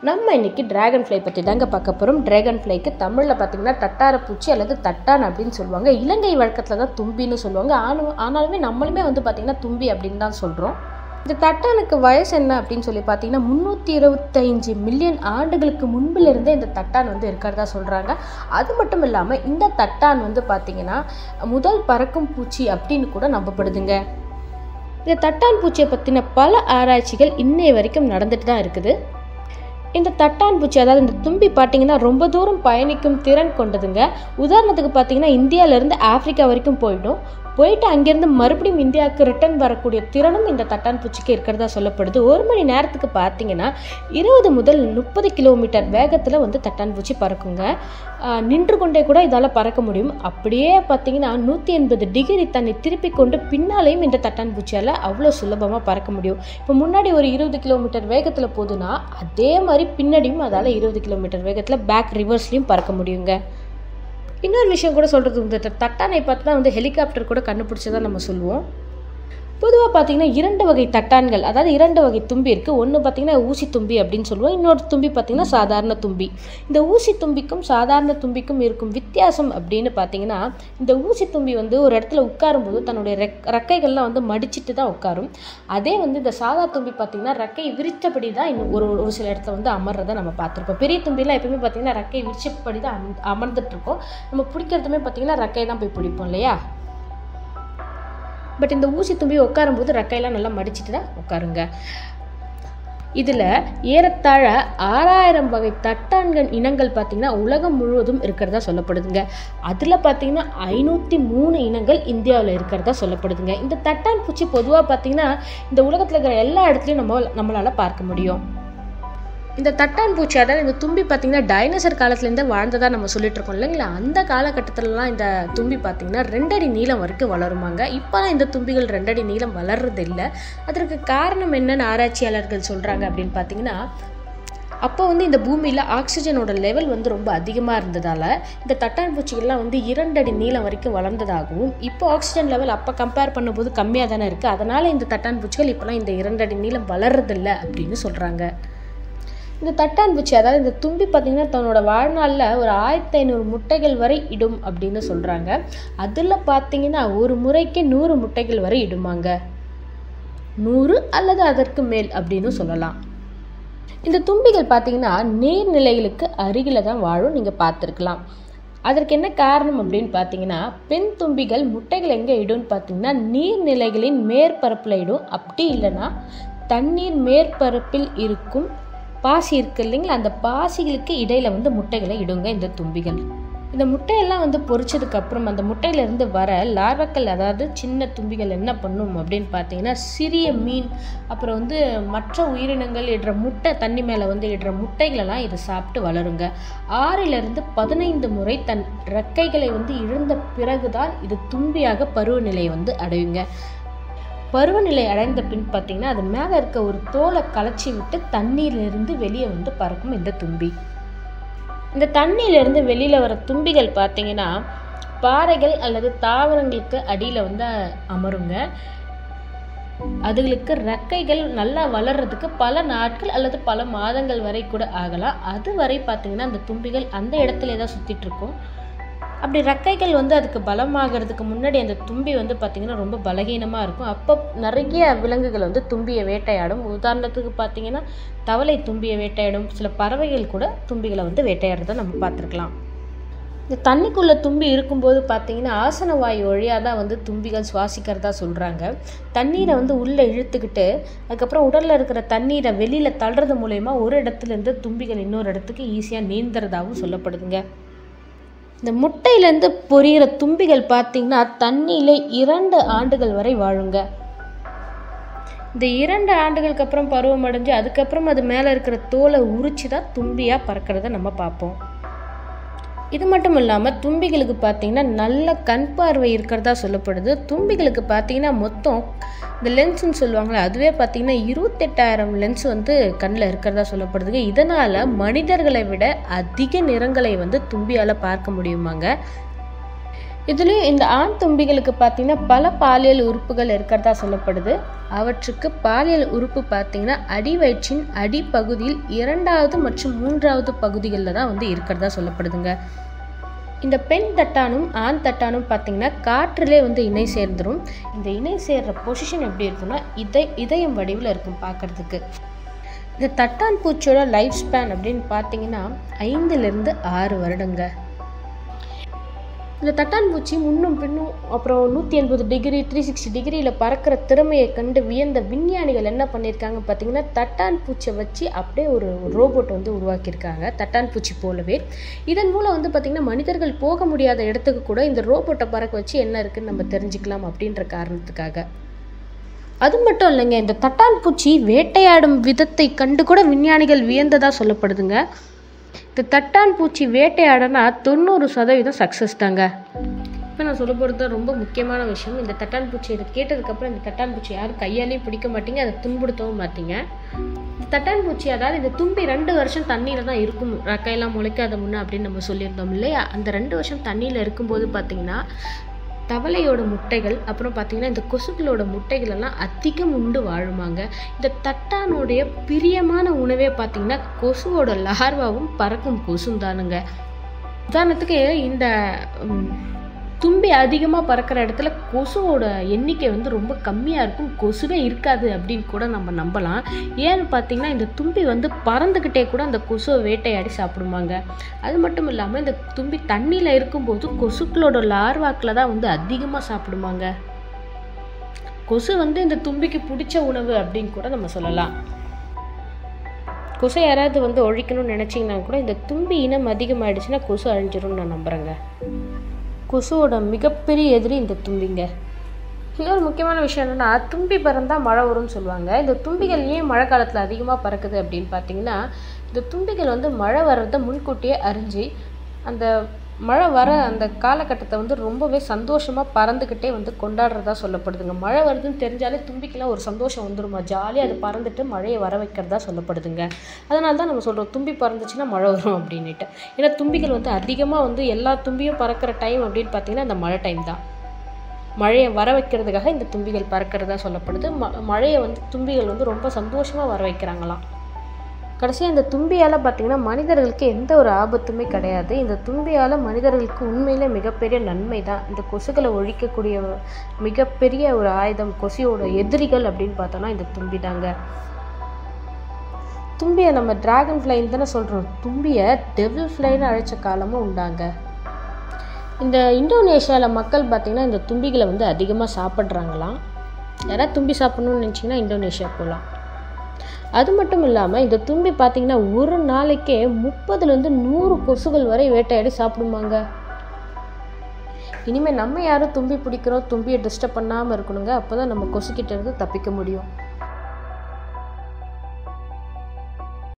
நம்ம இன்னைக்கு dragon fly பற்றி தாங்க பார்க்க போகிறோம் டிராகன் ஃப்ளைக்கு தமிழில் பார்த்தீங்கன்னா தட்டாரப்பூச்சி அல்லது தட்டான் அப்படின்னு சொல்லுவாங்க இலங்கை வழக்கத்தில் தான் தும்பின்னு சொல்லுவாங்க ஆனு ஆனாலுமே நம்மளுமே வந்து பார்த்திங்கன்னா தும்பி அப்படின்னு தான் சொல்கிறோம் இந்த தட்டானுக்கு வயசு என்ன அப்படின்னு சொல்லி பார்த்தீங்கன்னா முந்நூற்றி இருபத்தஞ்சு மில்லியன் ஆண்டுகளுக்கு முன்பிலிருந்தே இந்த தட்டான் வந்து இருக்கிறதா சொல்கிறாங்க அது மட்டும் இல்லாமல் இந்த தட்டான் வந்து பார்த்திங்கன்னா முதல் பறக்கும் பூச்சி அப்படின்னு கூட நம்பப்படுதுங்க இந்த தட்டான் பூச்சியை பற்றின பல ஆராய்ச்சிகள் இன்னைய வரைக்கும் நடந்துட்டு தான் இருக்குது இந்த தட்டான் பூச்சி அதாவது இந்த தும்பி பார்த்தீங்கன்னா ரொம்ப தூரம் பயணிக்கும் திறன் கொண்டதுங்க உதாரணத்துக்கு பார்த்தீங்கன்னா இந்தியாவிலேருந்து ஆப்பிரிக்கா வரைக்கும் போயிடும் போயிட்டு அங்கேருந்து மறுபடியும் இந்தியாவுக்கு ரிட்டர்ன் வரக்கூடிய திறனும் இந்த தட்டான் பூச்சிக்கு இருக்கிறதா சொல்லப்படுது ஒரு மணி நேரத்துக்கு பார்த்தீங்கன்னா இருபது முதல் முப்பது கிலோமீட்டர் வேகத்தில் வந்து தட்டான் பூச்சி பறக்குங்க ஆஹ் நின்று கொண்டே கூட இதால் பறக்க முடியும் அப்படியே பார்த்தீங்கன்னா நூற்றி எண்பது டிகிரி தன்னை திருப்பி கொண்டு பின்னாலேயும் இந்த தட்டான் பூச்சியால் அவ்வளோ சுலபமாக பறக்க முடியும் இப்போ முன்னாடி ஒரு இருபது கிலோமீட்டர் வேகத்தில் போகுதுன்னா அதே மாதிரி பின்னாடியும் அதால் இருபது கிலோமீட்டர் வேகத்தில் பேக் ரிவர்ஸ்லையும் பறக்க முடியுங்க இன்னொரு விஷயம் கூட சொல்கிறது வந்து த- தட்டானை பார்த்து தான் வந்து ஹெலிகாப்டர் கூட கண்டுபிடிச்சதா நம்ம சொல்லுவோம் பொதுவாக பார்த்தீங்கன்னா இரண்டு வகை தட்டான்கள் அதாவது இரண்டு வகை தும்பி இருக்குது ஒன்று பார்த்தீங்கன்னா ஊசி தும்பி அப்படின்னு சொல்லுவோம் இன்னொரு தும்பி பார்த்தீங்கன்னா சாதாரண தும்பி இந்த ஊசி தும்பிக்கும் சாதாரண தும்பிக்கும் இருக்கும் வித்தியாசம் அப்படின்னு பார்த்தீங்கன்னா இந்த ஊசி தும்பி வந்து ஒரு இடத்துல உட்காரும்போது தன்னுடைய ரெக் ரெக்கைகள்லாம் வந்து மடிச்சிட்டு தான் உட்காரும் அதே வந்து இந்த சாதா தும்பி பார்த்தீங்கன்னா ரெக்கை விரிச்சபடி தான் இன்னும் ஒரு ஒரு சில இடத்துல வந்து அமர்றதை நம்ம பார்த்துருப்போம் பெரிய தும்பிலாம் எப்பயுமே பார்த்தீங்கன்னா ரெக்கை விரிச்சபடி தான் அமர்ந்து அமர்ந்துட்டு இருக்கோம் நம்ம பிடிக்கிறதுமே பார்த்தீங்கன்னா ரெக்கையை தான் போய் பிடிப்போம் இல்லையா பட் இந்த ஊசி தும்பி உட்காரும்போது ரெக்கையெல்லாம் நல்லா மடிச்சிட்டு தான் உட்காருங்க இதில் ஏறத்தாழ ஆறாயிரம் வகை தட்டான்கள் இனங்கள் பார்த்திங்கன்னா உலகம் முழுவதும் இருக்கிறதா சொல்லப்படுதுங்க அதில் பார்த்தீங்கன்னா ஐநூற்றி மூணு இனங்கள் இந்தியாவில் இருக்கிறதா சொல்லப்படுதுங்க இந்த தட்டான் பூச்சி பொதுவாக பார்த்தீங்கன்னா இந்த உலகத்தில் இருக்கிற எல்லா இடத்துலையும் நம்ம நம்மளால் பார்க்க முடியும் இந்த தட்டான் பூச்சி அதாவது இந்த தும்பி பார்த்தீங்கன்னா டைனோசர் காலத்துலேருந்தே வாழ்ந்ததா நம்ம சொல்லிட்டு இருக்கோம் இல்லைங்களா அந்த காலகட்டத்திலலாம் இந்த தும்பி பார்த்தீங்கன்னா ரெண்டடி நீளம் வரைக்கும் வளருமாங்க இப்போலாம் இந்த தும்பிகள் ரெண்டடி நீளம் வளர்றது இல்லை அதற்கு காரணம் என்னன்னு ஆராய்ச்சியாளர்கள் சொல்கிறாங்க அப்படின்னு பார்த்தீங்கன்னா அப்போ வந்து இந்த பூமியில் ஆக்சிஜனோட லெவல் வந்து ரொம்ப அதிகமாக இருந்ததால் இந்த தட்டான் பூச்சிகள்லாம் வந்து இரண்டடி நீளம் வரைக்கும் வளர்ந்ததாகவும் இப்போ ஆக்சிஜன் லெவல் அப்போ கம்பேர் பண்ணும்போது கம்மியாக தானே இருக்குது அதனால் இந்த தட்டான் பூச்சிகள் இப்போலாம் இந்த இரண்டடி நீளம் வளர்றதில்ல அப்படின்னு சொல்கிறாங்க இந்த தட்டான் பூச்சி அதாவது இந்த தும்பி பார்த்தீங்கன்னா தன்னோட வாழ்நாளில் ஒரு ஆயிரத்தி ஐநூறு முட்டைகள் வரை இடும் அப்படின்னு சொல்கிறாங்க அதில் பார்த்தீங்கன்னா ஒரு முறைக்கு நூறு முட்டைகள் வரை இடுமாங்க நூறு அல்லது அதற்கு மேல் அப்படின்னு சொல்லலாம் இந்த தும்பிகள் பார்த்தீங்கன்னா நீர்நிலைகளுக்கு அருகில் தான் வாழும் நீங்கள் பார்த்துருக்கலாம் அதற்கு என்ன காரணம் அப்படின்னு பார்த்தீங்கன்னா பெண் தும்பிகள் முட்டைகள் எங்கே இடும்னு பார்த்தீங்கன்னா நீர்நிலைகளின் மேற்பரப்பில் இடும் அப்படி இல்லைன்னா தண்ணீர் மேற்பரப்பில் இருக்கும் பாசி இருக்கு இல்லைங்களா அந்த பாசிகளுக்கு இடையில வந்து முட்டைகளை இடுங்க இந்த தும்பிகள் இந்த முட்டையெல்லாம் வந்து பொரிச்சதுக்கு அப்புறம் அந்த முட்டையிலேருந்து வர லார்வக்கள் அதாவது சின்ன தும்பிகள் என்ன பண்ணும் அப்படின்னு பார்த்தீங்கன்னா சிறிய மீன் அப்புறம் வந்து மற்ற உயிரினங்கள் இடுற முட்டை தண்ணி மேலே வந்து இடுற முட்டைகளெல்லாம் இது சாப்பிட்டு வளருங்க ஆறிலிருந்து பதினைந்து முறை தன் ரெக்கைகளை வந்து இழந்த பிறகுதான் இது தும்பியாக பருவநிலையை வந்து அடையுங்க பருவநிலை அடைந்த பின் பார்த்தீங்கன்னா அது மேலே இருக்க ஒரு தோலை களைச்சி விட்டு தண்ணீரிலிருந்து வெளியே வந்து பறக்கும் இந்த தும்பி இந்த தண்ணியிலிருந்து வெளியில் வர தும்பிகள் பார்த்தீங்கன்னா பாறைகள் அல்லது தாவரங்களுக்கு அடியில் வந்து அமருங்க அதுகளுக்கு ரெக்கைகள் நல்லா வளர்றதுக்கு பல நாட்கள் அல்லது பல மாதங்கள் வரை கூட ஆகலாம் அது வரை பார்த்தீங்கன்னா அந்த தும்பிகள் அந்த இடத்துல தான் சுற்றிட்டு இருக்கும் அப்படி ரெக்கைகள் வந்து அதுக்கு பலமாகிறதுக்கு முன்னாடி அந்த தும்பி வந்து பார்த்திங்கன்னா ரொம்ப பலகீனமாக இருக்கும் அப்போ நிறைய விலங்குகள் வந்து தும்பியை வேட்டையாடும் உதாரணத்துக்கு பார்த்தீங்கன்னா தவளை தும்பியை வேட்டையாடும் சில பறவைகள் கூட தும்பிகளை வந்து வேட்டையாடுறதை நம்ம பார்த்துருக்கலாம் இந்த தண்ணிக்குள்ளே தும்பி இருக்கும்போது பார்த்தீங்கன்னா ஆசன வாயு வழியாக தான் வந்து தும்பிகள் சுவாசிக்கிறதா சொல்கிறாங்க தண்ணீரை வந்து உள்ளே இழுத்துக்கிட்டு அதுக்கப்புறம் உடலில் இருக்கிற தண்ணீரை வெளியில் தள்ளுறது மூலயமா ஒரு இடத்துலேருந்து தும்பிகள் இன்னொரு இடத்துக்கு ஈஸியாக நீந்துறதாகவும் சொல்லப்படுதுங்க இந்த முட்டையிலேருந்து பொரியிற தும்பிகள் பார்த்தீங்கன்னா தண்ணியில் இரண்டு ஆண்டுகள் வரை வாழுங்க இந்த இரண்டு ஆண்டுகளுக்கு அப்புறம் பருவம் அடைஞ்சு அதுக்கப்புறம் அது மேலே இருக்கிற தோலை உரிச்சு தான் தும்பியாக பறக்கிறத நம்ம பார்ப்போம் இது மட்டும் இல்லாமல் தும்பிகளுக்கு பார்த்தீங்கன்னா நல்ல கண் பார்வை இருக்கிறதா சொல்லப்படுது தும்பிகளுக்கு பார்த்தீங்கன்னா மொத்தம் இந்த லென்ஸ்னு சொல்லுவாங்களே அதுவே பார்த்தீங்கன்னா இருபத்தெட்டாயிரம் லென்ஸ் வந்து கண்ணில் இருக்கிறதா சொல்லப்படுதுங்க இதனால் மனிதர்களை விட அதிக நிறங்களை வந்து தும்பியால் பார்க்க முடியுமாங்க இதுலேயும் இந்த ஆண் தும்பிகளுக்கு பார்த்தீங்கன்னா பல பாலியல் உறுப்புகள் இருக்கிறதா சொல்லப்படுது அவற்றுக்கு பாலியல் உறுப்பு பார்த்தீங்கன்னா அடிவயிற்றின் அடிப்பகுதியில் இரண்டாவது மற்றும் மூன்றாவது பகுதிகளில் தான் வந்து இருக்கிறதா சொல்லப்படுதுங்க இந்த பெண் தட்டானும் ஆண் தட்டானும் பார்த்தீங்கன்னா காற்றிலே வந்து இணை சேர்ந்துரும் இந்த இணை சேர்ற பொசிஷன் எப்படி இருக்குன்னா இதை இதயம் வடிவில் இருக்கும் பார்க்கறதுக்கு இந்த தட்டான் பூச்சியோட லைஃப் ஸ்பேன் அப்படின்னு பார்த்தீங்கன்னா ஐந்துலேருந்து ஆறு வருடங்க இந்த தட்டான் பூச்சி முன்னும் பின்னும் அப்புறம் நூற்றி எண்பது டிகிரி த்ரீ சிக்ஸ்டி டிகிரியில் பறக்கிற திறமையை கண்டு வியந்த விஞ்ஞானிகள் என்ன பண்ணியிருக்காங்க பார்த்தீங்கன்னா தட்டான் பூச்சியை வச்சு அப்படியே ஒரு ரோபோட் வந்து உருவாக்கியிருக்காங்க தட்டான் பூச்சி போலவே இதன் மூலம் வந்து பார்த்திங்கன்னா மனிதர்கள் போக முடியாத இடத்துக்கு கூட இந்த ரோபோட்டை பறக்க வச்சு என்ன இருக்குன்னு நம்ம தெரிஞ்சுக்கலாம் அப்படின்ற காரணத்துக்காக அது மட்டும் இல்லைங்க இந்த தட்டான் பூச்சி வேட்டையாடும் விதத்தை கண்டு கூட விஞ்ஞானிகள் வியந்ததா சொல்லப்படுதுங்க இந்த தட்டான் பூச்சி வேட்டையாடனா தொண்ணூறு சதவீதம் சக்ஸஸ் தாங்க இப்போ நான் சொல்ல போகிறது ரொம்ப முக்கியமான விஷயம் இந்த தட்டான் பூச்சி இதை கேட்டதுக்கப்புறம் இந்த தட்டான் பூச்சி யாரும் கையாலேயும் பிடிக்க மாட்டீங்க அதை துன்புறுத்தவும் மாட்டீங்க இந்த தட்டான் பூச்சி அதாவது இந்த தும்பி ரெண்டு வருஷம் தண்ணியில் தான் இருக்கும் ரக்கையெல்லாம் முளைக்காத முன்ன அப்படின்னு நம்ம சொல்லியிருந்தோம் இல்லையா அந்த ரெண்டு வருஷம் தண்ணியில் இருக்கும்போது பார்த்தீங்கன்னா தவளையோட முட்டைகள் அப்புறம் பார்த்தீங்கன்னா இந்த கொசுக்களோட முட்டைகள் எல்லாம் அதிகம் உண்டு வாழுமாங்க இந்த தட்டானுடைய பிரியமான உணவே பார்த்தீங்கன்னா கொசுவோட லார்வாவும் பறக்கும் கொசும் தானுங்க உதாரணத்துக்கு இந்த ம், தும்பி அதிகமாக பறக்கிற இடத்துல கொசுவோட எண்ணிக்கை வந்து ரொம்ப கம்மியாக இருக்கும் கொசுவே இருக்காது அப்படின்னு கூட நம்ம நம்பலாம் ஏன்னு பார்த்தீங்கன்னா இந்த தும்பி வந்து பறந்துக்கிட்டே கூட அந்த கொசுவை வேட்டையாடி சாப்பிடுவாங்க அது மட்டும் இல்லாமல் இந்த தும்பி தண்ணியில் இருக்கும்போது கொசுக்களோட லார்வாக்கில் தான் வந்து அதிகமாக சாப்பிடுவாங்க கொசு வந்து இந்த தும்பிக்கு பிடிச்ச உணவு அப்படின்னு கூட நம்ம சொல்லலாம் கொசு யாராவது வந்து ஒழிக்கணும்னு நினச்சிங்கன்னா கூட இந்த தும்பி இனம் அதிகமாயிடுச்சுன்னா கொசு அழிஞ்சிரும்னு நான் நம்புகிறேங்க கொசுவோட மிகப்பெரிய எதிரி இந்த தும்பிங்க இன்னொரு முக்கியமான விஷயம் என்னென்னா தும்பி பறந்தால் மழை வரும்னு சொல்லுவாங்க இந்த தும்பிகள் ஏன் மழை காலத்தில் அதிகமாக பறக்குது அப்படின்னு பார்த்தீங்கன்னா இந்த தும்பிகள் வந்து மழை வர்றதை முன்கூட்டியே அறிஞ்சு அந்த மழை வர அந்த காலகட்டத்தை வந்து ரொம்பவே சந்தோஷமாக பறந்துக்கிட்டே வந்து கொண்டாடுறதா சொல்லப்படுதுங்க மழை வருதுன்னு தெரிஞ்சாலே தும்பிக்கெல்லாம் ஒரு சந்தோஷம் வந்துருமா ஜாலியாக அது பறந்துட்டு மழையை வர வைக்கிறதா சொல்லப்படுதுங்க அதனால தான் நம்ம சொல்கிறோம் தும்பி பறந்துச்சுன்னா மழை வரும் அப்படின்னுட்டு ஏன்னா தும்பிகள் வந்து அதிகமாக வந்து எல்லா தும்பியும் பறக்கிற டைம் அப்படின்னு பார்த்தீங்கன்னா இந்த மழை டைம் தான் மழையை வர வைக்கிறதுக்காக இந்த தும்பிகள் பறக்கிறதா சொல்லப்படுது ம மழையை வந்து தும்பிகள் வந்து ரொம்ப சந்தோஷமாக வர வைக்கிறாங்களாம் கடைசியாக இந்த தும்பியால் பார்த்தீங்கன்னா மனிதர்களுக்கு எந்த ஒரு ஆபத்துமே கிடையாது இந்த தும்பியால் மனிதர்களுக்கு உண்மையிலே மிகப்பெரிய நன்மை தான் இந்த கொசுக்களை ஒழிக்கக்கூடிய மிகப்பெரிய ஒரு ஆயுதம் கொசுவோட எதிரிகள் அப்படின்னு பார்த்தோன்னா இந்த தும்பி தாங்க தும்பியை நம்ம டிராகன் ஃப்ளைன்னு தானே சொல்கிறோம் தும்பியை டெவில் ஃப்ளைன்னு அழைச்ச காலமும் உண்டாங்க இந்த இந்தோனேஷியாவில் மக்கள் பார்த்திங்கன்னா இந்த தும்பிகளை வந்து அதிகமாக சாப்பிட்றாங்களாம் யாராவது தும்பி சாப்பிட்ணுன்னு நினச்சிங்கன்னா இந்தோனேஷியா போகலாம் அது மட்டும் இல்லாமல் இந்த தும்பி பார்த்திங்கன்னா ஒரு நாளைக்கே முப்பதுலேருந்து நூறு கொசுகள் வரை வேட்டையாடி சாப்பிடுமாங்க இனிமேல் நம்ம யாரும் தும்பி பிடிக்கிறோம் தும்பியை டிஸ்டர்ப் பண்ணாமல் இருக்கணுங்க அப்போ தான் நம்ம கொசுக்கிட்ட இருந்து தப்பிக்க முடியும்